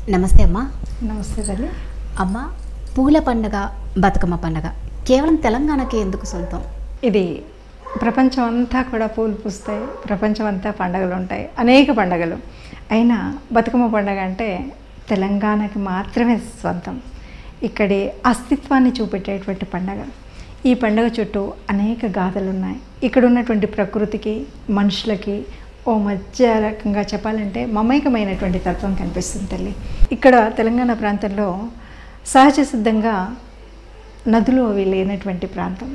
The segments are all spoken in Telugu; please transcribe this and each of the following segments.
నమస్తే అమ్మా నమస్తే తల్లి అమ్మ పూల పండగ బతుకమ్మ పండగ కేవలం తెలంగాణకే ఎందుకు సొంతం ఇది ప్రపంచం అంతా కూడా పూలు పూస్తాయి ప్రపంచం అంతా పండగలు ఉంటాయి అనేక పండగలు అయినా బతుకమ్మ పండగ అంటే తెలంగాణకి మాత్రమే సొంతం ఇక్కడి అస్తిత్వాన్ని చూపెట్టేటువంటి పండగ ఈ పండగ చుట్టూ అనేక గాథలు ఉన్నాయి ఇక్కడ ఉన్నటువంటి ప్రకృతికి మనుషులకి ఓ మధ్య రకంగా చెప్పాలంటే మమైకమైనటువంటి తత్వం కనిపిస్తుంది తల్లి ఇక్కడ తెలంగాణ ప్రాంతంలో సహజ సిద్ధంగా నదులు అవి లేనటువంటి ప్రాంతం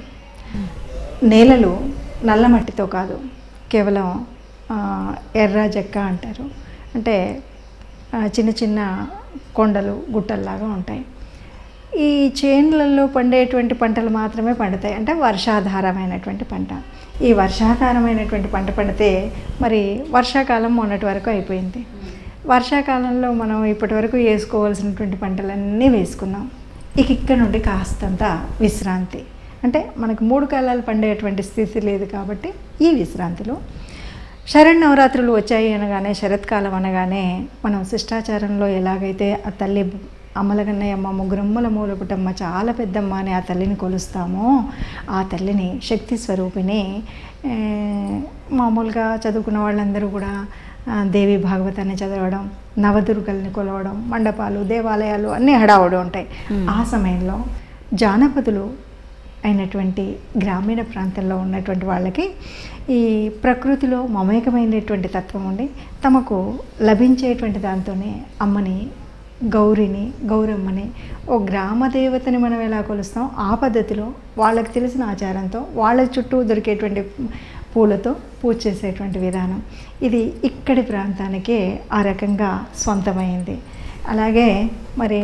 నేలలు నల్ల మట్టితో కాదు కేవలం ఆ, ఎర్ర జక్క అంటారు అంటే ఆ, చిన్న చిన్న కొండలు గుట్టల్లాగా ఉంటాయి ఈ చేన్లలో పండేటువంటి పంటలు మాత్రమే పండుతాయి అంటే వర్షాధారమైనటువంటి పంట ఈ వర్షాధారమైనటువంటి పంట పండితే మరి వర్షాకాలం మొన్నటి వరకు అయిపోయింది వర్షాకాలంలో మనం ఇప్పటి వరకు వేసుకోవాల్సినటువంటి పంటలన్నీ వేసుకున్నాం ఇక ఇక్కడ నుండి కాస్తంత విశ్రాంతి అంటే మనకు మూడు కాలాలు పండేటువంటి స్థితి లేదు కాబట్టి ఈ విశ్రాంతిలో శరణవరాత్రులు వచ్చాయి అనగానే శరత్కాలం అనగానే మనం శిష్టాచారంలో ఎలాగైతే ఆ తల్లి అమ్మలగన్నయ్యమ్మ ముగ్గురమ్మల మూలపుటమ్మ చాలా పెద్దమ్మ అని ఆ తల్లిని కొలుస్తామో ఆ తల్లిని శక్తి స్వరూపిణి ఏ, మామూలుగా చదువుకున్న వాళ్ళందరూ కూడా ఆ, దేవి భాగవతాన్ని చదవడం నవదుర్గల్ని కొలవడం మండపాలు దేవాలయాలు అన్నీ హడావుడు ఉంటాయి ఆ సమయంలో జానపదులు అయినటువంటి గ్రామీణ ప్రాంతంలో ఉన్నటువంటి వాళ్ళకి ఈ ప్రకృతిలో మమేకమైనటువంటి తత్వం ఉండి తమకు లభించేటువంటి దాంతోనే అమ్మని గౌరిని గౌరమ్మని ఓ గ్రామ దేవతని మనం ఎలా కొలుస్తాం ఆ పద్ధతిలో వాళ్ళకి తెలిసిన ఆచారంతో వాళ్ళ చుట్టూ దొరికేటువంటి పూలతో పూజ చేసేటువంటి విధానం ఇది ఇక్కడి ప్రాంతానికే ఆ రకంగా సొంతమైంది అలాగే మరి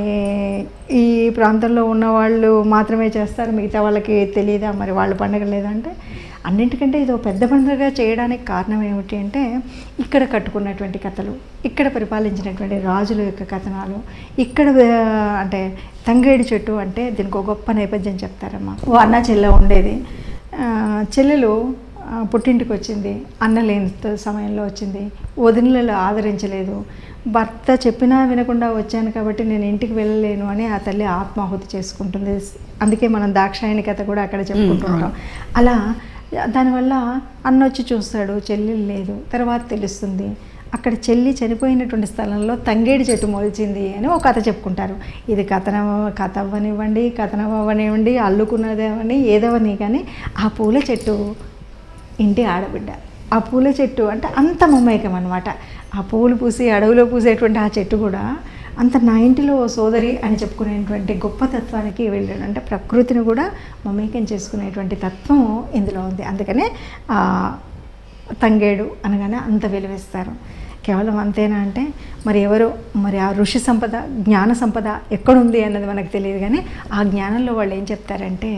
ఈ ప్రాంతంలో ఉన్న వాళ్ళు మాత్రమే చేస్తారు మిగతా వాళ్ళకి తెలియదా మరి వాళ్ళ పండగ లేదంటే అన్నింటికంటే ఇది ఒక పెద్ద పండుగ చేయడానికి కారణం ఏమిటి అంటే ఇక్కడ కట్టుకున్నటువంటి కథలు ఇక్కడ పరిపాలించినటువంటి రాజుల యొక్క కథనాలు ఇక్కడ ఆ, అంటే తంగేడి చెట్టు అంటే దీనికి ఒక గొప్ప నేపథ్యం చెప్తారమ్మా ఓ అన్న చెల్లె ఉండేది ఆ, చెల్లెలు ఆ, పుట్టింటికి వచ్చింది అన్న లేని త- సమయంలో వచ్చింది వదినలు ఆదరించలేదు భర్త చెప్పినా వినకుండా వచ్చాను కాబట్టి నేను ఇంటికి వెళ్ళలేను అని ఆ తల్లి ఆత్మాహుతి చేసుకుంటుంది అందుకే మనం దాక్షాయణి కథ కూడా అక్కడ చెప్పుకుంటుంటాం అలా దానివల్ల అన్న వచ్చి చూస్తాడు చెల్లి లేదు తర్వాత తెలుస్తుంది అక్కడ చెల్లి చనిపోయినటువంటి స్థలంలో తంగేడి చెట్టు మొలిచింది అని ఒక కథ చెప్పుకుంటారు ఇది కథన కథ అవ్వనివ్వండి కథనం అవ్వనివ్వండి అల్లుకున్నదేవని ఏదవని కానీ ఆ పూల చెట్టు ఇంటి ఆడబిడ్డ ఆ పూల చెట్టు అంటే అంత మమైకం అనమాట ఆ పూలు పూసి అడవిలో పూసేటువంటి ఆ చెట్టు కూడా అంత నా ఇంటిలో ఓ సోదరి అని చెప్పుకునేటువంటి గొప్ప తత్వానికి వెళ్ళాడు అంటే ప్రకృతిని కూడా మమేకం చేసుకునేటువంటి తత్వం ఇందులో ఉంది అందుకనే ఆ తంగేడు అనగానే అంత విలువిస్తారు కేవలం అంతేనా అంటే మరి ఎవరో మరి ఆ ఋషి సంపద జ్ఞాన సంపద ఎక్కడుంది అన్నది మనకు తెలియదు కానీ ఆ జ్ఞానంలో వాళ్ళు ఏం చెప్తారంటే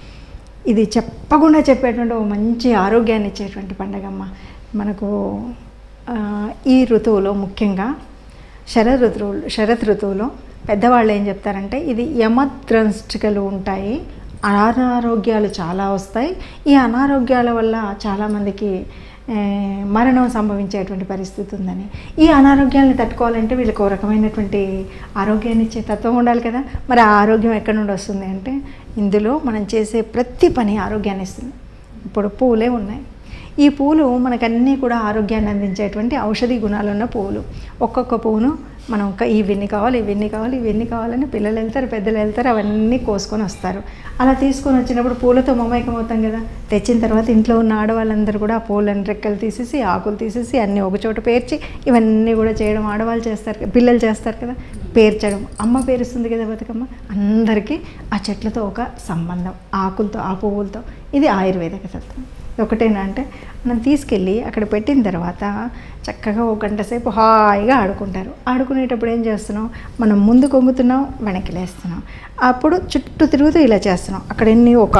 ఇది చెప్పకుండా చెప్పేటువంటి ఒక మంచి ఆరోగ్యాన్ని ఇచ్చేటువంటి పండగమ్మ మనకు ఆ, ఈ ఋతువులో ముఖ్యంగా శరద్ ఋతువు శరత్ ఋతువులో పెద్దవాళ్ళు ఏం చెప్తారంటే ఇది యమద్రంష్టికలు ఉంటాయి అనారోగ్యాలు చాలా వస్తాయి ఈ అనారోగ్యాల వల్ల చాలామందికి ఏ, మరణం సంభవించేటువంటి పరిస్థితి ఉందని ఈ అనారోగ్యాలను తట్టుకోవాలంటే వీళ్ళకి ఒక రకమైనటువంటి ఆరోగ్యాన్ని ఇచ్చే తత్వం ఉండాలి కదా మరి ఆ ఆరోగ్యం ఎక్కడి నుండి వస్తుంది అంటే ఇందులో మనం చేసే ప్రతి పని ఆరోగ్యాన్ని ఇస్తుంది ఇప్పుడు పూలే ఉన్నాయి ఈ పూలు మనకన్నీ కూడా ఆరోగ్యాన్ని అందించేటువంటి ఔషధి గుణాలు ఉన్న పువ్వులు ఒక్కొక్క పువ్వును మనం ఒక ఇవన్నీ కావాలి ఇవన్నీ కావాలి ఇవన్నీ కావాలని పిల్లలు వెళ్తారు పెద్దలు వెళ్తారు అవన్నీ కోసుకొని వస్తారు అలా తీసుకొని వచ్చినప్పుడు పూలతో మమైకం అవుతాం కదా తెచ్చిన తర్వాత ఇంట్లో ఉన్న ఆడవాళ్ళందరూ కూడా ఆ పూలను రెక్కలు తీసేసి ఆకులు తీసేసి అన్నీ ఒక చోట పేర్చి ఇవన్నీ కూడా చేయడం ఆడవాళ్ళు చేస్తారు కదా, పిల్లలు చేస్తారు కదా పేర్చడం అమ్మ పేరుస్తుంది కదా బతుకమ్మ అందరికీ ఆ చెట్లతో ఒక సంబంధం ఆకులతో ఆ పువ్వులతో ఇది ఆయుర్వేదిక తత్వం ఒకటేనా అంటే మనం తీసుకెళ్ళి అక్కడ పెట్టిన తర్వాత చక్కగా ఒక గంట సేపు హాయిగా ఆడుకుంటారు ఆడుకునేటప్పుడు ఏం చేస్తున్నాం మనం ముందు కొంగుతున్నాం వెనక్కి లేస్తున్నాం అప్పుడు చుట్టూ తిరుగుతూ ఇలా చేస్తున్నాం అక్కడ ఎన్ని ఒక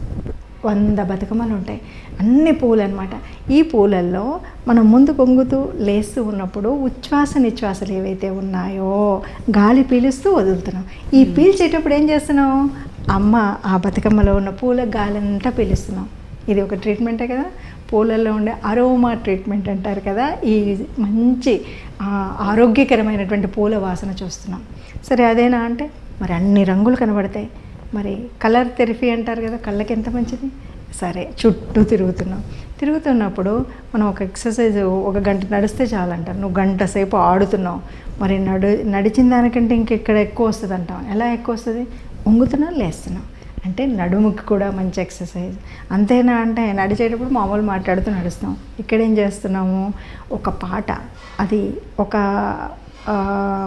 వంద బతుకమ్మలు ఉంటాయి అన్ని పూలు అనమాట ఈ పూలల్లో మనం ముందు పొంగుతూ లేస్తూ ఉన్నప్పుడు ఉచ్ఛ్వాస నిశ్వాసలు ఏవైతే ఉన్నాయో గాలి పీలుస్తూ వదులుతున్నాం ఈ పీల్చేటప్పుడు ఏం చేస్తున్నాం అమ్మ ఆ బతుకమ్మలో ఉన్న పూల గాలంతా పీలుస్తున్నాం ఇది ఒక ట్రీట్మెంటే కదా పూలలో ఉండే అరోమా ట్రీట్మెంట్ అంటారు కదా ఈ మంచి ఆ, ఆరోగ్యకరమైనటువంటి పూల వాసన చూస్తున్నాం సరే అదేనా అంటే మరి అన్ని రంగులు కనబడతాయి మరి కలర్ థెరపీ అంటారు కదా కళ్ళకి ఎంత మంచిది సరే చుట్టూ తిరుగుతున్నాం తిరుగుతున్నప్పుడు మనం ఒక ఎక్సర్సైజ్ ఒక గంట నడిస్తే చాలంటారు నువ్వు గంట సేపు ఆడుతున్నావు మరి నడు నడిచిన దానికంటే ఇంకెక్కడ ఎక్కువ వస్తుంది అంటాం ఎలా ఎక్కువ వస్తుంది వంగుతున్నావు లేస్తున్నావు అంటే నడుముకి కూడా మంచి ఎక్సర్సైజ్ అంతేనా అంటే నడిచేటప్పుడు మామూలు మాట్లాడుతూ నడుస్తాం ఇక్కడ ఏం చేస్తున్నాము ఒక పాట అది ఒక ఆ,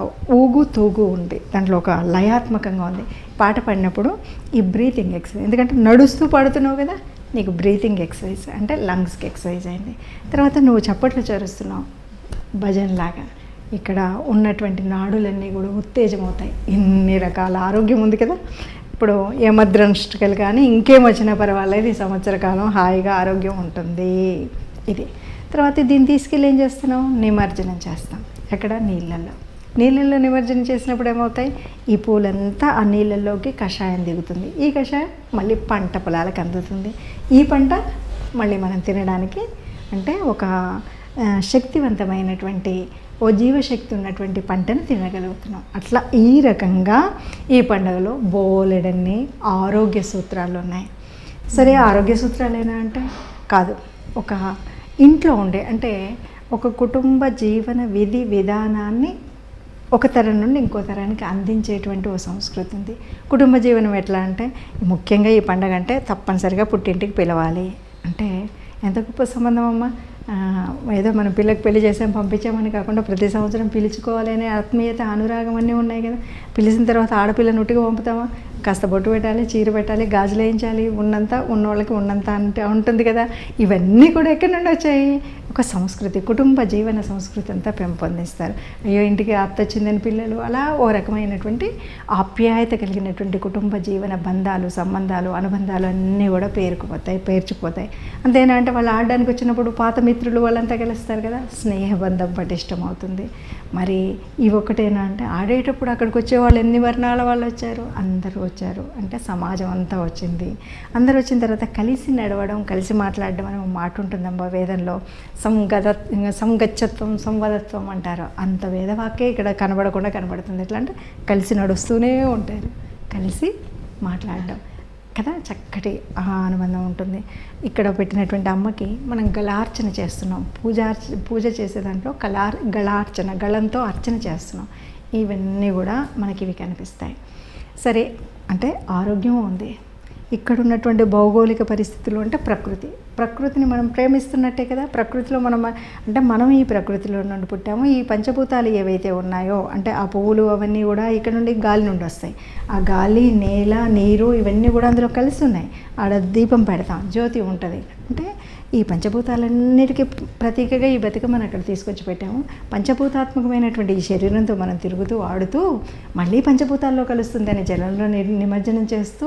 ఊగు తూగు ఉంది దాంట్లో ఒక లయాత్మకంగా ఉంది పాట పాడినప్పుడు ఈ బ్రీతింగ్ ఎక్సర్సైజ్ ఎందుకంటే నడుస్తూ పాడుతున్నావు కదా నీకు బ్రీతింగ్ ఎక్సర్సైజ్ అంటే లంగ్స్కి ఎక్సర్సైజ్ అయింది తర్వాత నువ్వు చప్పట్లు చేరుస్తున్నావు భజన్ లాగా ఇక్కడ ఉన్నటువంటి నాడులన్నీ కూడా ఉత్తేజమవుతాయి ఇన్ని రకాల ఆరోగ్యం ఉంది కదా ఇప్పుడు యమద్రంష్టికలు కానీ ఇంకేం వచ్చినా పర్వాలేదు ఈ సంవత్సర కాలం హాయిగా ఆరోగ్యం ఉంటుంది ఇది తర్వాత దీన్ని తీసుకెళ్ళి ఏం చేస్తున్నాం నిమజ్జనం చేస్తాం ఎక్కడ నీళ్ళల్లో నీళ్ళల్లో నిమజ్జనం చేసినప్పుడు ఏమవుతాయి ఈ పూలంతా ఆ నీళ్ళల్లోకి కషాయం దిగుతుంది ఈ కషాయం మళ్ళీ పంట పొలాలకు అందుతుంది ఈ పంట మళ్ళీ మనం తినడానికి అంటే ఒక ఆ, శక్తివంతమైనటువంటి ఓ జీవశక్తి ఉన్నటువంటి పంటను తినగలుగుతున్నాం అట్లా ఈ రకంగా ఈ పండుగలో బోలెడన్ని ఆరోగ్య సూత్రాలు ఉన్నాయి సరే ఆరోగ్య సూత్రాలేనా అంటే కాదు ఒక ఇంట్లో ఉండే అంటే ఒక కుటుంబ జీవన విధి విధానాన్ని ఒక తరం నుండి ఇంకో తరానికి అందించేటువంటి ఓ సంస్కృతి ఉంది కుటుంబ జీవనం ఎట్లా అంటే ముఖ్యంగా ఈ పండగ అంటే తప్పనిసరిగా పుట్టింటికి పిలవాలి అంటే ఎంత గొప్ప సంబంధం అమ్మ ఆ, ఏదో మనం పిల్లకి పెళ్లి చేసాం పంపించామని కాకుండా ప్రతి సంవత్సరం పిలుచుకోవాలి అనే ఆత్మీయత అనురాగం అన్నీ ఉన్నాయి కదా పిలిచిన తర్వాత ఆడపిల్ల నుట్టిగా పంపుతామా కాస్త బొట్టు పెట్టాలి చీర పెట్టాలి గాజులు వేయించాలి ఉన్నంత ఉన్నోళ్ళకి ఉన్నంత అంటే ఉంటుంది కదా ఇవన్నీ కూడా ఎక్కడి నుండి వచ్చాయి ఒక సంస్కృతి కుటుంబ జీవన సంస్కృతి అంతా పెంపొందిస్తారు అయ్యో ఇంటికి అత్త వచ్చిందని పిల్లలు అలా ఓ రకమైనటువంటి ఆప్యాయత కలిగినటువంటి కుటుంబ జీవన బంధాలు సంబంధాలు అనుబంధాలు అన్నీ కూడా పేరుకుపోతాయి పేర్చుకుపోతాయి అంతేనా అంటే వాళ్ళు ఆడడానికి వచ్చినప్పుడు పాత మిత్రులు వాళ్ళంతా కలుస్తారు కదా స్నేహబంధం పటిష్టమవుతుంది మరి ఇవి ఒకటేనా అంటే ఆడేటప్పుడు అక్కడికి వచ్చే వాళ్ళు ఎన్ని వర్ణాల వాళ్ళు వచ్చారు అందరూ వచ్చారు అంటే సమాజం అంతా వచ్చింది అందరూ వచ్చిన తర్వాత కలిసి నడవడం కలిసి మాట్లాడడం అనే ఒక మాట ఉంటుందమ్మా వేదంలో సంగత సంగచ్చత్వం సంవదత్వం అంటారు అంత వేదవాక్యే ఇక్కడ కనబడకుండా కనబడుతుంది ఎట్లా అంటే కలిసి నడుస్తూనే ఉంటారు కలిసి మాట్లాడడం కదా చక్కటి ఆ అనుబంధం ఉంటుంది ఇక్కడ పెట్టినటువంటి అమ్మకి మనం గళార్చన చేస్తున్నాం పూజార్చ పూజ చేసే దాంట్లో కళార్ గళార్చన గళంతో అర్చన చేస్తున్నాం ఇవన్నీ కూడా మనకి ఇవి కనిపిస్తాయి సరే అంటే ఆరోగ్యం ఉంది ఇక్కడ ఉన్నటువంటి భౌగోళిక పరిస్థితులు అంటే ప్రకృతి ప్రకృతిని మనం ప్రేమిస్తున్నట్టే కదా ప్రకృతిలో మనం అంటే మనం ఈ ప్రకృతిలో నుండి పుట్టాము ఈ పంచభూతాలు ఏవైతే ఉన్నాయో అంటే ఆ పువ్వులు అవన్నీ కూడా ఇక్కడ నుండి గాలి నుండి వస్తాయి ఆ గాలి నేల నీరు ఇవన్నీ కూడా అందులో కలిసి ఉన్నాయి ఆడ దీపం పెడతాం జ్యోతి ఉంటుంది అంటే ఈ పంచభూతాలన్నిటికీ ప్రతీకగా ఈ బతుకమ్మను అక్కడ తీసుకొచ్చి పెట్టాము పంచభూతాత్మకమైనటువంటి ఈ శరీరంతో మనం తిరుగుతూ ఆడుతూ మళ్ళీ పంచభూతాల్లో కలుస్తుందని జలంలో ని- నిమజ్జనం చేస్తూ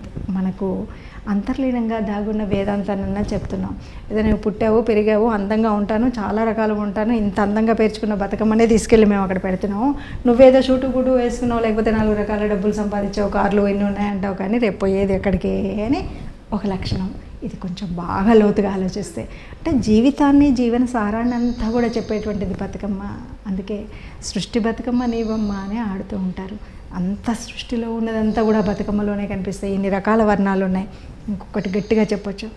మనకు అంతర్లీనంగా దాగున్న వేదాంతానన్నా చెప్తున్నాం ఏదో నువ్వు పుట్టావు పెరిగావు అందంగా ఉంటాను చాలా రకాలుగా ఉంటాను ఇంత అందంగా పేర్చుకున్న బతుకమ్మనే తీసుకెళ్ళి మేము అక్కడ పెడుతున్నాము నువ్వేదో షూటు గుడు వేసుకున్నావు లేకపోతే నాలుగు రకాల డబ్బులు సంపాదించావు కార్లు ఎన్ని ఉన్నాయంటావు కానీ రేపు పోయేది ఎక్కడికి అని ఒక లక్షణం ఇది కొంచెం బాగా లోతుగా ఆలోచిస్తే అంటే జీవితాన్ని జీవన సారాన్ని అంతా కూడా చెప్పేటువంటిది బతుకమ్మ అందుకే సృష్టి బతుకమ్మ నీవమ్మ అని ఆడుతూ ఉంటారు అంత సృష్టిలో ఉన్నదంతా కూడా బతుకమ్మలోనే కనిపిస్తాయి ఇన్ని రకాల వర్ణాలు ఉన్నాయి ఇంకొకటి గట్టిగా చెప్పొచ్చు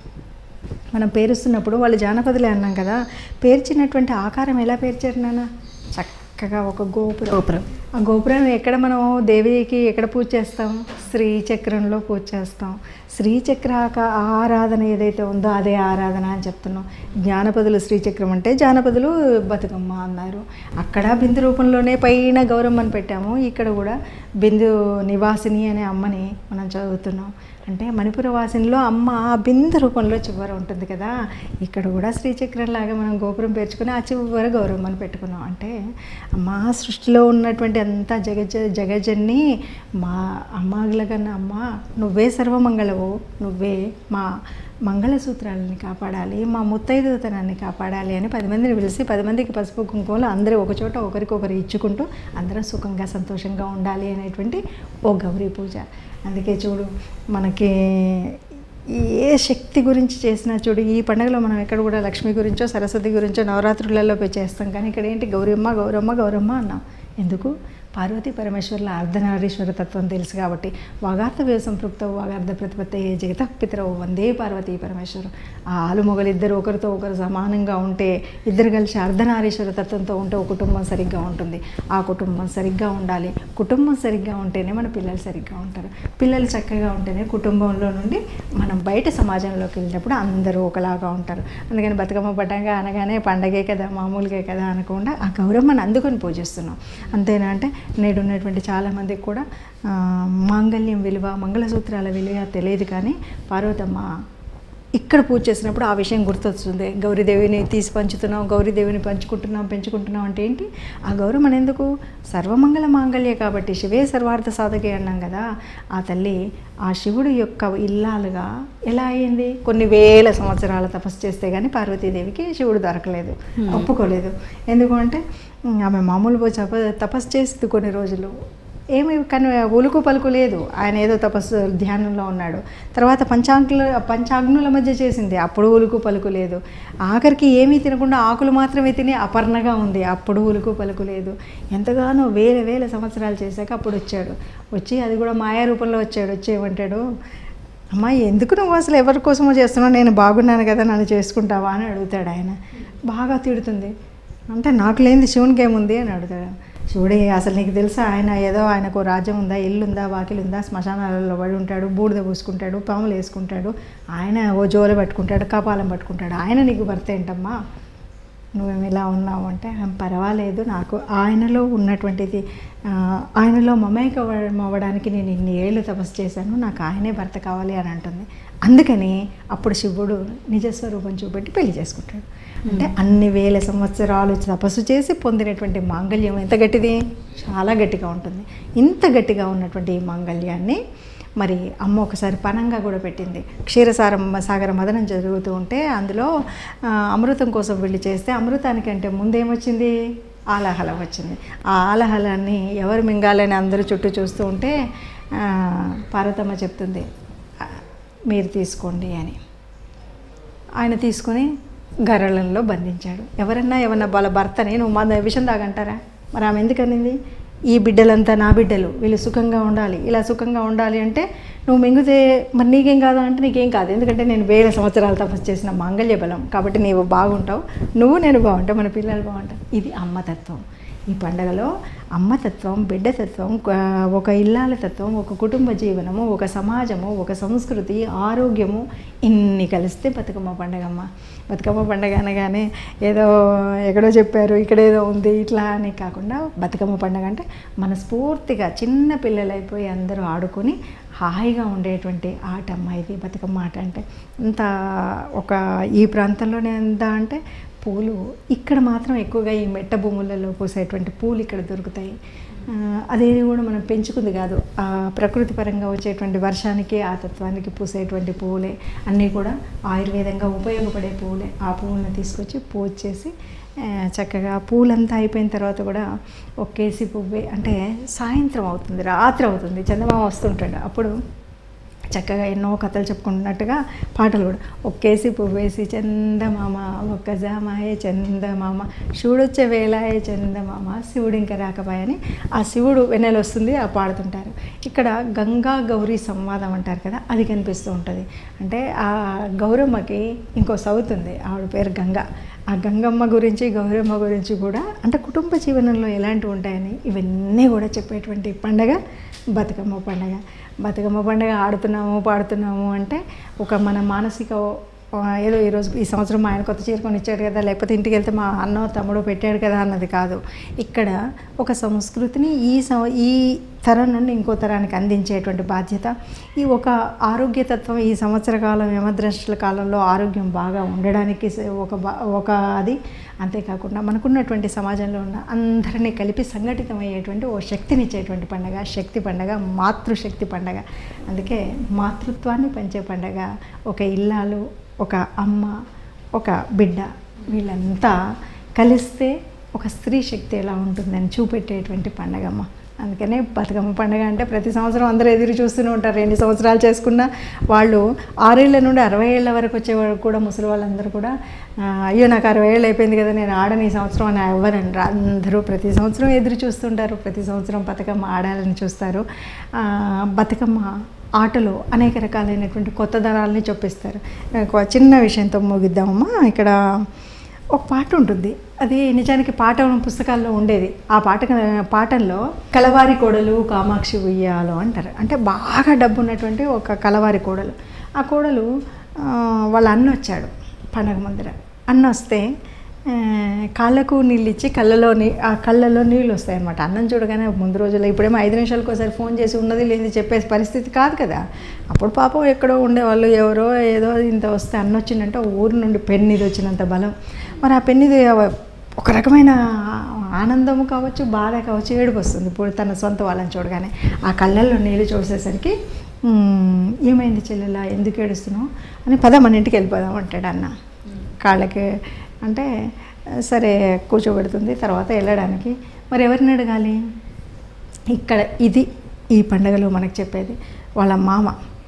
మనం పేరుస్తున్నప్పుడు వాళ్ళు జానపదులే అన్నాం కదా పేర్చినటువంటి ఆకారం ఎలా పేర్చారు నాన్న చక్కగా ఒక గోపురం గోపురం ఆ గోపురం ఎక్కడ మనం దేవికి ఎక్కడ పూజ చేస్తాం శ్రీచక్రంలో పూజ చేస్తాం శ్రీచక్ర ఆక- ఆరాధన ఏదైతే ఉందో అదే ఆరాధన అని చెప్తున్నాం జ్ఞానపదులు శ్రీచక్రం అంటే జానపదులు బతుకమ్మ అన్నారు అక్కడ బిందు రూపంలోనే పైన గౌరమ్మని పెట్టాము ఇక్కడ కూడా బిందు నివాసిని అనే అమ్మని మనం చదువుతున్నాం అంటే మణిపుర వాసినిలో అమ్మ ఆ బిందు రూపంలో చివర ఉంటుంది కదా ఇక్కడ కూడా శ్రీచక్రం లాగా మనం గోపురం పేర్చుకుని ఆ చివర గౌరమ్మని పెట్టుకున్నాం అంటే మా సృష్టిలో ఉన్నటువంటి అంతా జగజ జగజన్ని మా అమ్మగల కన్నా అమ్మ నువ్వే సర్వమంగళవు నువ్వే మా మంగళసూత్రాలని కాపాడాలి మా ముత్తైదుతనాన్ని కాపాడాలి అని పది మందిని పిలిచి పది మందికి పసుపు కుంకుమలు అందరూ ఒక చోట ఒకరికొకరు ఇచ్చుకుంటూ అందరం సుఖంగా సంతోషంగా ఉండాలి అనేటువంటి ఓ గౌరీ పూజ అందుకే చూడు మనకి ఏ శక్తి గురించి చేసినా చూడు ఈ పండుగలో మనం ఎక్కడ కూడా లక్ష్మి గురించో సరస్వతి గురించో నవరాత్రులలో పోయి చేస్తాం కానీ ఇక్కడ ఏంటి గౌరమ్మ గౌరమ్మ గౌరమ్మ అన్నాం ఎందుకు పార్వతీ పరమేశ్వరుల అర్ధనారీశ్వర తత్వం తెలుసు కాబట్టి వాగార్థ వేద సంపృక్త వాగార్థ ప్రతిపత్తి జగత పితరవు వందే పార్వతీ పరమేశ్వరు ఆ ఆలుమొగలు ఇద్దరు ఒకరితో ఒకరు సమానంగా ఉంటే ఇద్దరు కలిసి అర్ధనారీశ్వర తత్వంతో ఉంటే ఒక కుటుంబం సరిగ్గా ఉంటుంది ఆ కుటుంబం సరిగ్గా ఉండాలి కుటుంబం సరిగ్గా ఉంటేనే మన పిల్లలు సరిగ్గా ఉంటారు పిల్లలు చక్కగా ఉంటేనే కుటుంబంలో నుండి మనం బయట సమాజంలోకి వెళ్ళినప్పుడు అందరూ ఒకలాగా ఉంటారు అందుకని బతుకమ్మ పడ్డాక అనగానే పండగే కదా మామూలుగే కదా అనకుండా ఆ గౌరమ్మని అందుకొని పూజిస్తున్నాం అంతేనా అంటే నేడు ఉన్నటువంటి చాలామందికి కూడా ఆ, మాంగళ్యం విలువ మంగళసూత్రాల విలువ తెలియదు కానీ పార్వతమ్మ ఇక్కడ పూజ చేసినప్పుడు ఆ విషయం గుర్తొస్తుంది గౌరీదేవిని తీసి పంచుతున్నాం గౌరీదేవిని పంచుకుంటున్నాం పెంచుకుంటున్నాం అంటే ఏంటి ఆ గౌరవం ఎందుకు సర్వమంగళ మాంగళ్య కాబట్టి శివే సర్వార్థ సాధకే అన్నాం కదా ఆ తల్లి ఆ శివుడు యొక్క ఇల్లాలుగా ఎలా అయింది కొన్ని వేల సంవత్సరాల తపస్సు చేస్తే కానీ పార్వతీదేవికి శివుడు దొరకలేదు ఒప్పుకోలేదు ఎందుకంటే ఉమ్, ఆమె మామూలు పోయి తప తపస్సు చేసింది కొన్ని రోజులు ఏమి కానీ ఉలుకు పలుకు లేదు ఆయన ఏదో తపస్సు ధ్యానంలో ఉన్నాడు తర్వాత పంచాంగుల పంచాగ్నుల మధ్య చేసింది అప్పుడు ఉలుకు పలుకు లేదు ఆఖరికి ఏమీ తినకుండా ఆకులు మాత్రమే తిని అపర్ణగా ఉంది అప్పుడు ఉలుకు పలుకు లేదు ఎంతగానో వేల వేల సంవత్సరాలు చేశాక అప్పుడు వచ్చాడు వచ్చి అది కూడా మాయా రూపంలో వచ్చాడు వచ్చి ఏమంటాడు అమ్మా ఎందుకు నువ్వు అసలు ఎవరి కోసమో చేస్తున్నావు నేను బాగున్నాను కదా నన్ను చేసుకుంటావా అని అడుగుతాడు ఆయన బాగా తిడుతుంది అంటే నాకు లేనిది శివునికి ఏముంది అని అడుగుతాడు శివుడే అసలు నీకు తెలుసా ఆయన ఏదో ఆయనకు రాజ్యం ఉందా ఇల్లు ఉందా వాకిలు ఉందా శ్మశానాలలో పడి ఉంటాడు బూడిద పూసుకుంటాడు పాములు వేసుకుంటాడు ఆయన ఓ జోలు పట్టుకుంటాడు కపాలం పట్టుకుంటాడు ఆయన నీకు భర్త ఏంటమ్మా నువ్వేమి ఇలా ఉన్నావు అంటే "ఆ, పర్వాలేదు నాకు ఆయనలో ఉన్నటువంటిది ఆ, ఆయనలో మమేక అవ్వడానికి నేను ఇన్ని ఏళ్ళు తపస్సు చేశాను నాకు ఆయనే భర్త కావాలి అని అంటుంది అందుకని అప్పుడు శివుడు నిజస్వరూపం చూపెట్టి పెళ్లి చేసుకుంటాడు అంటే అన్ని వేల సంవత్సరాలు తపస్సు చేసి పొందినటువంటి మాంగళ్యం ఎంత గట్టిది చాలా గట్టిగా ఉంటుంది ఇంత గట్టిగా ఉన్నటువంటి ఈ మాంగళ్యాన్ని మరి అమ్మ ఒకసారి పనంగా కూడా పెట్టింది క్షీరసారం సాగర మదనం జరుగుతూ ఉంటే అందులో ఆ, అమృతం కోసం వెళ్ళి చేస్తే అమృతానికంటే ముందేమొచ్చింది ఆలాహలం వచ్చింది ఆ ఆలాహలాన్ని ఎవరు మింగాలని అందరూ చుట్టూ చూస్తూ ఉంటే ఆ, పార్వతమ్మ చెప్తుంది "ఆ, మీరు తీసుకోండి అని ఆయన తీసుకుని గరళంలో బంధించాడు ఎవరన్నా ఏమన్నా వాళ్ళ భర్తని నువ్వు మన విషయం తాగంటారా మరి ఆమె ఎందుకనింది ఈ బిడ్డలంతా నా బిడ్డలు వీళ్ళు సుఖంగా ఉండాలి ఇలా సుఖంగా ఉండాలి అంటే నువ్వు మింగితే మరి నీకేం కాదు అంటే నీకేం కాదు ఎందుకంటే నేను వేల సంవత్సరాలు తపస్సు చేసిన మాంగళ్య బలం కాబట్టి నీవు బాగుంటావు నువ్వు నేను బాగుంటావు మన పిల్లలు బాగుంటారు ఇది అమ్మతత్వం ఈ పండగలో అమ్మతత్వం బిడ్డతత్వం క- ఒక ఇల్లాల తత్వం ఒక కుటుంబ జీవనము ఒక సమాజము ఒక సంస్కృతి ఆరోగ్యము ఇన్ని కలిస్తే బతుకమ్మ పండగమ్మ బతుకమ్మ పండగ అనగానే ఏదో ఎక్కడో చెప్పారు ఇక్కడ ఏదో ఉంది ఇట్లా అని కాకుండా బతుకమ్మ పండగ అంటే మనస్ఫూర్తిగా చిన్న పిల్లలైపోయి అందరూ ఆడుకొని హాయిగా ఉండేటువంటి ఆట అమ్మ ఇది బతుకమ్మ ఆట అంటే అంత ఒక ఈ ప్రాంతంలోనే ఎంత అంటే పూలు ఇక్కడ మాత్రం ఎక్కువగా ఈ మెట్ట భూములలో పూసేటువంటి పూలు ఇక్కడ దొరుకుతాయి ఆ, అదేది కూడా మనం పెంచుకుంది కాదు ఆ ప్రకృతి పరంగా వచ్చేటువంటి వర్షానికి ఆ తత్వానికి పూసేటువంటి పువ్వులే అన్నీ కూడా ఆయుర్వేదంగా ఉపయోగపడే పువ్వులే ఆ పువ్వులను తీసుకొచ్చి పూజ చేసి ఆ, చక్కగా పూలంతా అయిపోయిన తర్వాత కూడా ఒక కేసి పువ్వే అంటే సాయంత్రం అవుతుంది రాత్రి అవుతుంది చందమామ వస్తుంటాడు అప్పుడు చక్కగా ఎన్నో కథలు చెప్పుకుంటున్నట్టుగా పాటలు కూడా ఒక్కేసి పువ్వేసి చందమామ ఒక్క జామాయే చందమామ శివుడొచ్చే వేళాయే చందమామ శివుడు ఇంకా రాకపాయని ఆ శివుడు వెన్నెల వస్తుంది ఆ పాడుతుంటారు ఇక్కడ గంగా గౌరీ సంవాదం అంటారు కదా అది కనిపిస్తూ ఉంటుంది అంటే ఆ గౌరమ్మకి ఇంకో సౌత్ ఉంది ఆవిడ పేరు గంగ ఆ గంగమ్మ గురించి గౌరమ్మ గురించి కూడా అంటే కుటుంబ జీవనంలో ఎలాంటివి ఉంటాయని ఇవన్నీ కూడా చెప్పేటువంటి పండగ బతుకమ్మ పండగ బతుకమ్మ పండగ ఆడుతున్నాము పాడుతున్నాము అంటే ఒక మన మానసిక ఆ, ఏదో ఈరోజు ఈ సంవత్సరం మా ఆయన కొత్త చీర కొని ఇచ్చాడు కదా లేకపోతే ఇంటికి వెళ్తే మా అన్న తమ్ముడు పెట్టాడు కదా అన్నది కాదు ఇక్కడ ఒక సంస్కృతిని ఈ సం ఈ తరం నుండి ఇంకో తరానికి అందించేటువంటి బాధ్యత ఈ ఒక ఆరోగ్యతత్వం ఈ సంవత్సర కాలం యమద్రష్టల కాలంలో ఆరోగ్యం బాగా ఉండడానికి స- ఒక బా- ఒక అది అంతేకాకుండా మనకున్నటువంటి సమాజంలో ఉన్న అందరినీ కలిపి సంఘటితమయ్యేటువంటి ఓ శక్తినిచ్చేటువంటి పండగ శక్తి పండగ మాతృశక్తి పండగ అందుకే మాతృత్వాన్ని పంచే పండగ ఒక ఇల్లాలు ఒక అమ్మ ఒక బిడ్డ వీళ్ళంతా కలిస్తే ఒక స్త్రీ శక్తి ఎలా ఉంటుందని చూపెట్టేటువంటి పండగమ్మ అందుకనే బతుకమ్మ పండుగ అంటే ప్రతి సంవత్సరం అందరూ ఎదురు చూస్తూనే ఉంటారు ఎన్ని సంవత్సరాలు చేసుకున్నా వాళ్ళు ఆరేళ్ల నుండి అరవై ఏళ్ళ వరకు వచ్చే వరకు కూడా ముసలి వాళ్ళందరూ కూడా ఆ, అయ్యో నాకు అరవై ఏళ్ళు అయిపోయింది కదా నేను ఆడని ఈ సంవత్సరం అని ఎవ్వరండి అందరూ ప్రతి సంవత్సరం ఎదురు చూస్తుంటారు ప్రతి సంవత్సరం బతుకమ్మ ఆడాలని చూస్తారు ఆ, బతుకమ్మ ఆటలో అనేక రకాలైనటువంటి కొత్త ధరాలని చొప్పిస్తారు ఒక చిన్న విషయంతో ముగిద్దామమ్మా ఇక్కడ ఒక పాట ఉంటుంది అది నిజానికి పాట పుస్తకాల్లో ఉండేది ఆ పాట పాటల్లో కలవారి కోడలు కామాక్షి ఉయ్యాలో అంటారు అంటే బాగా డబ్బు ఉన్నటువంటి ఒక కలవారి కోడలు ఆ కోడలు ఆ, వాళ్ళ అన్న వచ్చాడు పండగ ముందర అన్న వస్తే ఆ, కాళ్ళకు నీళ్ళు ఇచ్చి కళ్ళలో నీ ఆ కళ్ళలో నీళ్ళు వస్తాయి అనమాట అన్నం చూడగానే ముందు రోజుల్లో ఇప్పుడేమో ఐదు నిమిషాలకు ఒకసారి ఫోన్ చేసి ఉన్నది లేని చెప్పే పరిస్థితి కాదు కదా అప్పుడు పాపం ఎక్కడో ఉండేవాళ్ళు ఎవరో ఏదో ఇంత వస్తే అన్న వచ్చిందంటే ఆ ఊరు నుండి పెన్నిది వచ్చినంత బలం మరి ఆ పెన్నిది ఒక రకమైన ఆనందము కావచ్చు బాధ కావచ్చు ఏడుపు వస్తుంది ఇప్పుడు తన సొంత వాళ్ళని చూడగానే ఆ కళ్ళల్లో నీళ్ళు చూసేసరికి "మ్మ్, ఏమైంది చెల్లెలా ఎందుకు ఏడుస్తున్నావు అని పద మన ఇంటికి వెళ్ళిపోదాం అంటాడు అన్న కాళ్ళకి అంటే సరే కూర్చోబెడుతుంది తర్వాత వెళ్ళడానికి మరి ఎవరిని అడగాలి ఇక్కడ ఇది ఈ పండగలో మనకు చెప్పేది వాళ్ళ మామ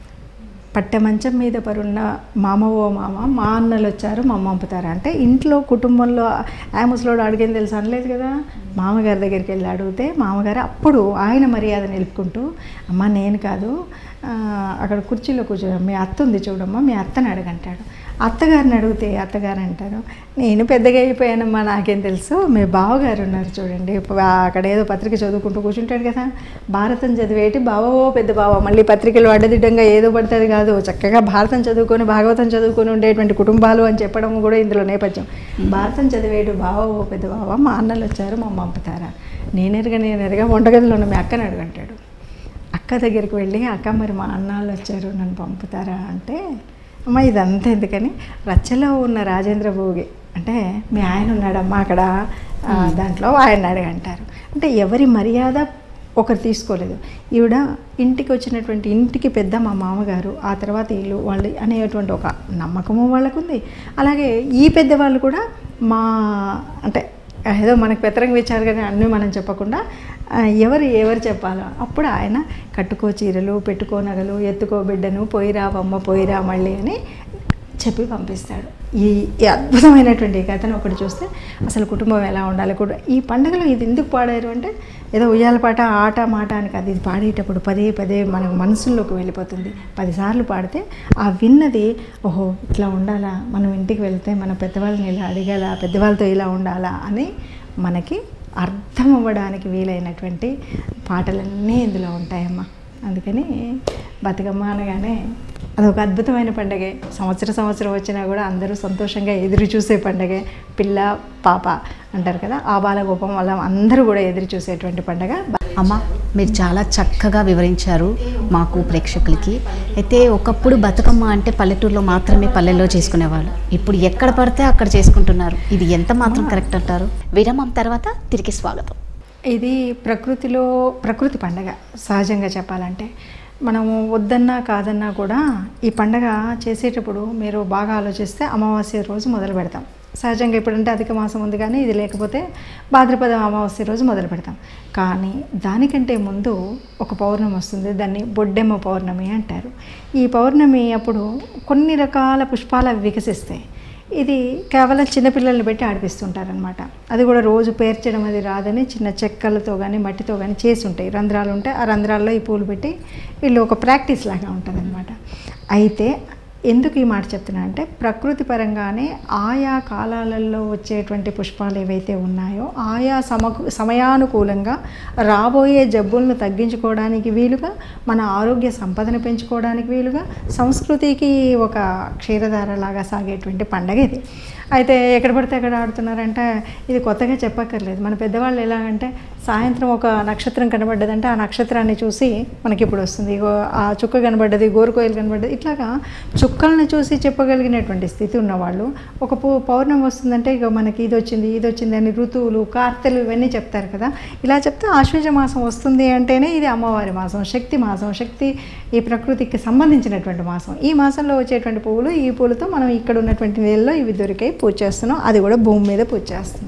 పట్టె మంచం మీద పరున్న మామ ఓ మామ మా అన్నలు వచ్చారు మా అమ్మ పంపుతారు అంటే ఇంట్లో కుటుంబంలో ఆ ముసలోడు అడిగేది తెలుసు అనలేదు కదా మామగారి దగ్గరికి వెళ్ళి అడిగితే మామగారు అప్పుడు ఆయన మర్యాద నిలుపుకుంటూ అమ్మ నేను కాదు ఆ, అక్కడ కుర్చీలో కూర్చో మీ అత్త ఉంది చూడమ్మా మీ అత్తని అడగంటాడు అత్తగారిని అడిగితే అత్తగారు అంటారు నేను పెద్దగా అయిపోయానమ్మా నాకేం తెలుసు మీ బావగారు ఉన్నారు చూడండి ప- అక్కడ ఏదో పత్రిక చదువుకుంటూ కూర్చుంటాడు కదా భారతం చదివేటి బావో పెద్ద బావ మళ్ళీ పత్రికలు అడ్డదిడ్డంగా ఏదో పడుతుంది కాదు చక్కగా భారతం చదువుకొని భాగవతం చదువుకొని ఉండేటువంటి కుటుంబాలు అని చెప్పడం కూడా ఇందులో నేపథ్యం భారతం చదివేటి బావో పెద్ద బావ మా అన్నలు వచ్చారు మా అమ్మ పంపుతారా నేనెరగా నేనెరగా వంటగదిలో ఉన్న మీ అక్కని అడగంటాడు అక్క దగ్గరికి వెళ్ళి అక్క మరి మా అన్నాళ్ళు వచ్చారు నన్ను పంపుతారా అంటే అమ్మ ఇదంతా ఎందుకని రచ్చలో ఉన్న రాజేంద్ర భోగి అంటే మీ ఆయన ఉన్నాడమ్మా అక్కడ ఆ, దాంట్లో ఆయన అడగంటారు అంటే ఎవరి మర్యాద ఒకరు తీసుకోలేదు ఈవిడ ఇంటికి వచ్చినటువంటి ఇంటికి పెద్ద మా మామగారు ఆ తర్వాత ఇల్లు వాళ్ళు అనేటువంటి ఒక నమ్మకము వాళ్ళకుంది అలాగే ఈ పెద్దవాళ్ళు కూడా మా అంటే ఏదో మనకు పెత్తరంగా ఇచ్చారు కానీ అన్నీ మనం చెప్పకుండా ఆ, ఎవరు ఎవరు చెప్పాలో అప్పుడు ఆయన కట్టుకో చీరలు పెట్టుకో నగలు ఎత్తుకో బిడ్డను పోయిరా బొమ్మ పోయిరా మళ్ళీ అని చెప్పి పంపిస్తాడు ఈ ఈ అద్భుతమైనటువంటి ఈ కథను ఒకటి చూస్తే అసలు కుటుంబం ఎలా ఉండాలి కూడా ఈ పండుగలో ఇది ఎందుకు పాడారు అంటే ఏదో ఉయ్యాల పాట ఆట మాట అని కాదు ఇది పాడేటప్పుడు పదే పదే మనకు మనసుల్లోకి వెళ్ళిపోతుంది పదిసార్లు పాడితే ఆ విన్నది ఓహో ఇట్లా ఉండాలా మనం ఇంటికి వెళ్తే మన పెద్దవాళ్ళని ఇలా అడగాల పెద్దవాళ్ళతో ఇలా ఉండాలా అని మనకి అర్థం అవ్వడానికి వీలైనటువంటి పాటలన్నీ ఇందులో ఉంటాయమ్మా అందుకని బతుకమ్మ అనగానే అదొక అద్భుతమైన పండగే సంవత్సర సంవత్సరం వచ్చినా కూడా అందరూ సంతోషంగా ఎదురు చూసే పండగే పిల్ల పాప అంటారు కదా ఆ బాలగోపం వల్ల అందరూ కూడా ఎదురు చూసేటువంటి పండగ అమ్మ మీరు చాలా చక్కగా వివరించారు మాకు ప్రేక్షకులకి అయితే ఒకప్పుడు బతుకమ్మ అంటే పల్లెటూరులో మాత్రమే పల్లెల్లో చేసుకునేవాళ్ళు ఇప్పుడు ఎక్కడ పడితే అక్కడ చేసుకుంటున్నారు ఇది ఎంత మాత్రం కరెక్ట్ అంటారు విరామం తర్వాత తిరిగి స్వాగతం ఇది ప్రకృతిలో ప్రకృతి పండగ సహజంగా చెప్పాలంటే మనము వద్దన్నా కాదన్నా కూడా ఈ పండగ చేసేటప్పుడు మీరు బాగా ఆలోచిస్తే అమావాస్య రోజు మొదలు పెడతాం సహజంగా ఇప్పుడంటే అధిక మాసం ఉంది కానీ ఇది లేకపోతే భాద్రపద అమావాస్య రోజు మొదలు పెడతాం కానీ దానికంటే ముందు ఒక పౌర్ణమి వస్తుంది దాన్ని బొడ్డెమ్మ పౌర్ణమి అంటారు ఈ పౌర్ణమి అప్పుడు కొన్ని రకాల పుష్పాలు అవి వికసిస్తాయి ఇది కేవలం చిన్నపిల్లల్ని పెట్టి ఆడిపిస్తుంటారనమాట అది కూడా రోజు పేర్చడం అది రాదని చిన్న చెక్కలతో కానీ మట్టితో కానీ చేసి ఉంటాయి రంధ్రాలు ఉంటాయి ఆ రంధ్రాల్లో ఈ పూలు పెట్టి వీళ్ళు ఒక ప్రాక్టీస్ లాగా ఉంటుందన్నమాట అయితే ఎందుకు ఈ మాట చెప్తున్నా అంటే ప్రకృతి పరంగానే ఆయా కాలాలలో వచ్చేటువంటి పుష్పాలు ఏవైతే ఉన్నాయో ఆయా సమకు సమయానుకూలంగా రాబోయే జబ్బులను తగ్గించుకోవడానికి వీలుగా మన ఆరోగ్య సంపదను పెంచుకోవడానికి వీలుగా సంస్కృతికి ఒక క్షీరధార లాగా సాగేటువంటి పండగ ఇది అయితే ఎక్కడ పడితే అక్కడ ఆడుతున్నారంటే ఇది కొత్తగా చెప్పక్కర్లేదు మన పెద్దవాళ్ళు ఎలాగంటే సాయంత్రం ఒక నక్షత్రం కనబడ్డదంటే ఆ నక్షత్రాన్ని చూసి మనకి ఇప్పుడు వస్తుంది ఇగో ఆ చుక్క కనబడ్డది గోరుకోయలు కనబడ్డది ఇట్లాగా చుక్కల్ని చూసి చెప్పగలిగినటువంటి స్థితి ఉన్నవాళ్ళు ఒక పూ పౌర్ణమి వస్తుందంటే ఇక మనకి ఇది వచ్చింది ఇది వచ్చింది అని ఋతువులు కార్తెలు ఇవన్నీ చెప్తారు కదా ఇలా చెప్తే ఆశ్వేజ మాసం వస్తుంది అంటేనే ఇది అమ్మవారి మాసం శక్తి మాసం శక్తి ఈ ప్రకృతికి సంబంధించినటువంటి మాసం ఈ మాసంలో వచ్చేటువంటి పువ్వులు ఈ పూలతో మనం ఇక్కడ ఉన్నటువంటి నీళ్ళలో ఇవి దొరికాయి పూజ చేస్తున్నాం అది కూడా భూమి మీద పూజ చేస్తున్నాం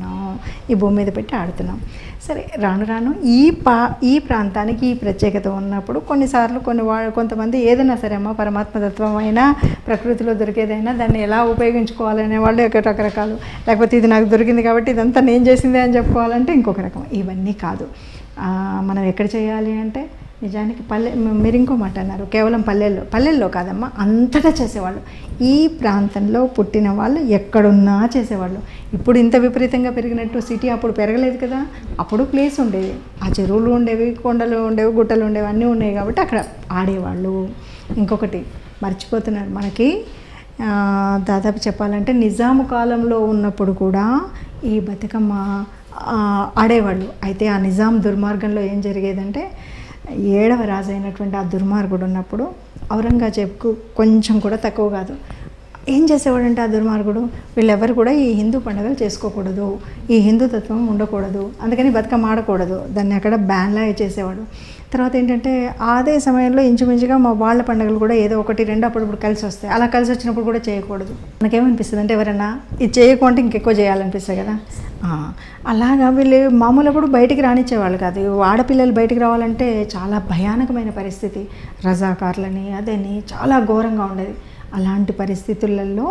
ఈ భూమి మీద పెట్టి ఆడుతున్నాం సరే రాను రాను ఈ పా ఈ ప్రాంతానికి ఈ ప్రత్యేకత ఉన్నప్పుడు కొన్నిసార్లు కొన్ని వా కొంతమంది ఏదైనా సరే అమ్మ పరమాత్మ తత్వం అయినా ప్రకృతిలో దొరికేదైనా దాన్ని ఎలా ఉపయోగించుకోవాలనే వాళ్ళు ఒక రకరకాలు లేకపోతే ఇది నాకు దొరికింది కాబట్టి ఇదంతా నేను చేసిందే అని చెప్పుకోవాలంటే ఇంకొక రకం ఇవన్నీ కాదు ఆ, మనం ఎక్కడ చేయాలి అంటే నిజానికి పల్లె మ- మీరు ఇంకో మాట అన్నారు కేవలం పల్లెల్లో పల్లెల్లో కాదమ్మా అంతటా చేసేవాళ్ళు ఈ ప్రాంతంలో పుట్టిన వాళ్ళు ఎక్కడున్నా చేసేవాళ్ళు ఇప్పుడు ఇంత విపరీతంగా పెరిగినట్టు సిటీ అప్పుడు పెరగలేదు కదా అప్పుడు ప్లేస్ ఉండేది ఆ చెరువులు ఉండేవి కొండలు ఉండేవి గుట్టలు ఉండేవి అన్నీ ఉన్నాయి కాబట్టి అక్కడ ఆడేవాళ్ళు ఇంకొకటి మర్చిపోతున్నారు మనకి ఆ, దాదాపు చెప్పాలంటే నిజాము కాలంలో ఉన్నప్పుడు కూడా ఈ బతుకమ్మ ఆ, ఆడేవాళ్ళు అయితే ఆ నిజాం దుర్మార్గంలో ఏం జరిగేదంటే ఏడవ రాజు అయినటువంటి ఆ దుర్మార్గుడు ఉన్నప్పుడు ఔరంగజేబ్కు కొంచెం కూడా తక్కువ కాదు ఏం చేసేవాడంటే ఆ దుర్మార్గుడు వీళ్ళెవరు కూడా ఈ హిందూ పండుగలు చేసుకోకూడదు ఈ హిందూ తత్వం ఉండకూడదు అందుకని బతుకమ్మ ఆడకూడదు దాన్ని అక్కడ బ్యాన్లా చేసేవాడు తర్వాత ఏంటంటే అదే సమయంలో ఇంచుమించుగా మా వాళ్ళ పండుగలు కూడా ఏదో ఒకటి రెండు అప్పుడప్పుడు కలిసి వస్తాయి అలా కలిసి వచ్చినప్పుడు కూడా చేయకూడదు మనకేమనిపిస్తుంది అంటే ఎవరైనా ఇది చేయకుంటే ఇంకెక్కువ చేయాలనిపిస్తుంది కదా ఆ, అలాగా వీళ్ళు మామూలు అప్పుడు బయటికి రానిచ్చేవాళ్ళు కాదు ఈ ఆడపిల్లలు బయటికి రావాలంటే చాలా భయానకమైన పరిస్థితి రజాకార్లని అదని చాలా ఘోరంగా ఉండేది అలాంటి పరిస్థితులలో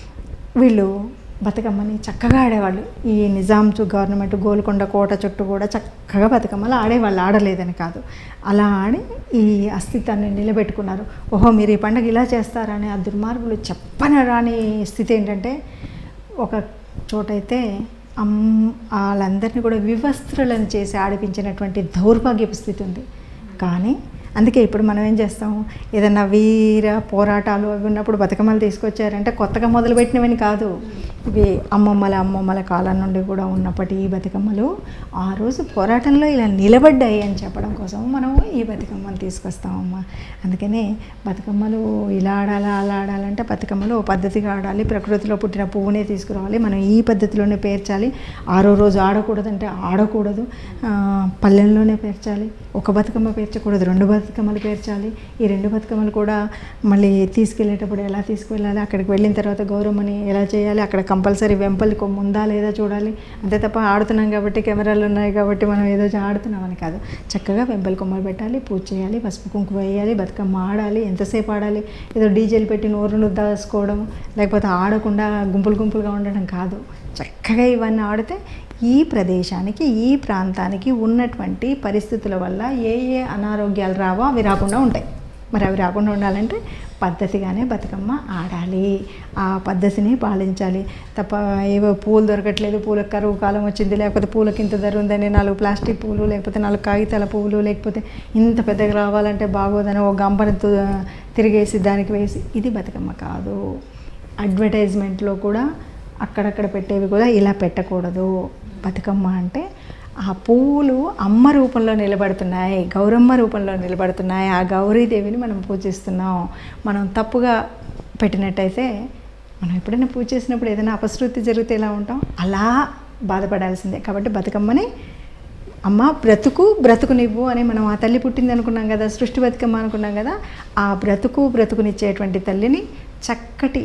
వీళ్ళు బతుకమ్మని చక్కగా ఆడేవాళ్ళు ఈ నిజాంస్ గవర్నమెంట్ గోల్కొండ కోట చుట్టూ కూడా చక్కగా బతుకమ్మలు ఆడేవాళ్ళు ఆడలేదని కాదు అలా ఆడి ఈ అస్తిత్వాన్ని నిలబెట్టుకున్నారు ఓహో మీరు ఈ పండుగ ఇలా చేస్తారని ఆ దుర్మార్గులు చెప్పని రాని స్థితి ఏంటంటే ఒక చోటైతే అమ్ వాళ్ళందరినీ కూడా వివస్త్రులను చేసి ఆడిపించినటువంటి దౌర్భాగ్యపు స్థితి ఉంది కానీ అందుకే ఇప్పుడు మనం ఏం చేస్తాం ఏదన్నా వీర పోరాటాలు అవి ఉన్నప్పుడు బతుకమ్మలు తీసుకొచ్చారంటే కొత్తగా మొదలుపెట్టినవని కాదు ఇవి అమ్మమ్మల అమ్మమ్మల కాలం నుండి కూడా ఉన్నప్పటి ఈ బతుకమ్మలు ఆ రోజు పోరాటంలో ఇలా నిలబడ్డాయి అని చెప్పడం కోసం మనం ఈ బతుకమ్మలు తీసుకొస్తామమ్మా అందుకనే బతుకమ్మలు ఇలా ఆడాలా అలా ఆడాలంటే బతుకమ్మలు ఓ పద్ధతిగా ఆడాలి ప్రకృతిలో పుట్టిన పువ్వునే తీసుకురావాలి మనం ఈ పద్ధతిలోనే పేర్చాలి ఆరో రోజు ఆడకూడదంటే ఆడకూడదు ఆ, పల్లెల్లోనే పేర్చాలి ఒక బతుకమ్మ పేర్చకూడదు రెండు బతుకమ్మలు పేర్చాలి ఈ రెండు బతుకమ్మలు కూడా మళ్ళీ తీసుకెళ్ళేటప్పుడు ఎలా తీసుకువెళ్ళాలి అక్కడికి వెళ్ళిన తర్వాత గౌరమ్మని ఎలా చేయాలి అక్కడ కంపల్సరీ వెంపలి కొమ్ము ఉందా లేదా చూడాలి అంతే తప్ప ఆడుతున్నాం కాబట్టి కెమెరాలు ఉన్నాయి కాబట్టి మనం ఏదో ఆడుతున్నామని కాదు చక్కగా వెంపలి కొమ్మలు పెట్టాలి పూజ చేయాలి పసుపు కుంకుమ వేయాలి బతుకమ్మ ఆడాలి ఎంతసేపు ఆడాలి ఏదో డీజేలు పెట్టి నోరును దాసుకోవడం లేకపోతే ఆడకుండా గుంపులు గుంపులుగా ఉండడం కాదు చక్కగా ఇవన్నీ ఆడితే ఈ ప్రదేశానికి ఈ ప్రాంతానికి ఉన్నటువంటి పరిస్థితుల వల్ల ఏ ఏ అనారోగ్యాలు రావో అవి రాకుండా ఉంటాయి మరి అవి రాకుండా ఉండాలంటే పద్ధతిగానే బతుకమ్మ ఆడాలి ఆ పద్ధతిని పాలించాలి తప్ప ఏవో పూలు దొరకట్లేదు పూలకు కరువు కాలం వచ్చింది లేకపోతే పూలకి ఇంత ధర ఉందని నాలుగు ప్లాస్టిక్ పూలు లేకపోతే నాలుగు కాగితాల పువ్వులు లేకపోతే ఇంత పెద్దగా రావాలంటే బాగోదని ఒక గంపని తు- తిరిగేసి దానికి వేసి ఇది బతుకమ్మ కాదు అడ్వర్టైజ్మెంట్లో కూడా అక్కడక్కడ పెట్టేవి కూడా ఇలా పెట్టకూడదు బతుకమ్మ అంటే ఆ పువ్వులు అమ్మ రూపంలో నిలబడుతున్నాయి గౌరమ్మ రూపంలో నిలబడుతున్నాయి ఆ గౌరీదేవిని మనం పూజిస్తున్నాం మనం తప్పుగా పెట్టినట్టయితే మనం ఎప్పుడైనా పూజ చేసినప్పుడు ఏదైనా అపశృతి జరిగితే ఎలా ఉంటాం అలా బాధపడాల్సిందే కాబట్టి బతుకమ్మని అమ్మ బ్రతుకు బ్రతుకు నివ్వు అని మనం ఆ తల్లి పుట్టింది అనుకున్నాం కదా సృష్టి బతుకమ్మ అనుకున్నాం కదా ఆ బ్రతుకు బ్రతుకునిచ్చేటువంటి తల్లిని చక్కటి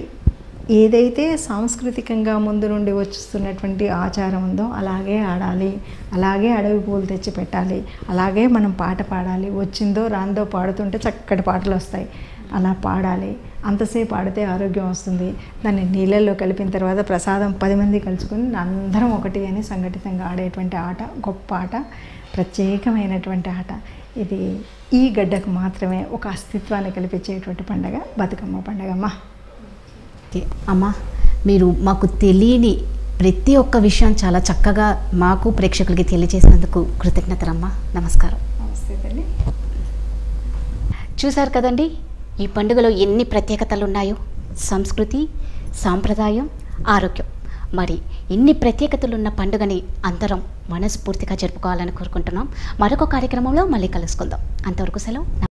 ఏదైతే సాంస్కృతికంగా ముందు నుండి వస్తున్నటువంటి ఆచారం ఉందో అలాగే ఆడాలి అలాగే అడవి పూలు తెచ్చి పెట్టాలి అలాగే మనం పాట పాడాలి వచ్చిందో రాందో పాడుతుంటే చక్కటి పాటలు వస్తాయి అలా పాడాలి అంతసేపు ఆడితే ఆరోగ్యం వస్తుంది దాన్ని నీళ్ళల్లో కలిపిన తర్వాత ప్రసాదం పది మంది కలుసుకొని అందరం ఒకటి అని సంఘటితంగా ఆడేటువంటి ఆట గొప్ప ఆట ప్రత్యేకమైనటువంటి ఆట ఇది ఈ గడ్డకు మాత్రమే ఒక అస్తిత్వాన్ని కల్పించేటువంటి పండగ బతుకమ్మ పండగమ్మ ఓకే అమ్మా మీరు మాకు తెలియని ప్రతి ఒక్క విషయం చాలా చక్కగా మాకు ప్రేక్షకులకి తెలియజేసినందుకు కృతజ్ఞతలమ్మా నమస్కారం నమస్తే తల్లి చూశారు కదండి ఈ పండుగలో ఎన్ని ప్రత్యేకతలు ఉన్నాయో సంస్కృతి సాంప్రదాయం ఆరోగ్యం మరి ఇన్ని ప్రత్యేకతలున్న పండుగని అందరం మనస్ఫూర్తిగా జరుపుకోవాలని కోరుకుంటున్నాం మరొక కార్యక్రమంలో మళ్ళీ కలుసుకుందాం అంతవరకు సెలవు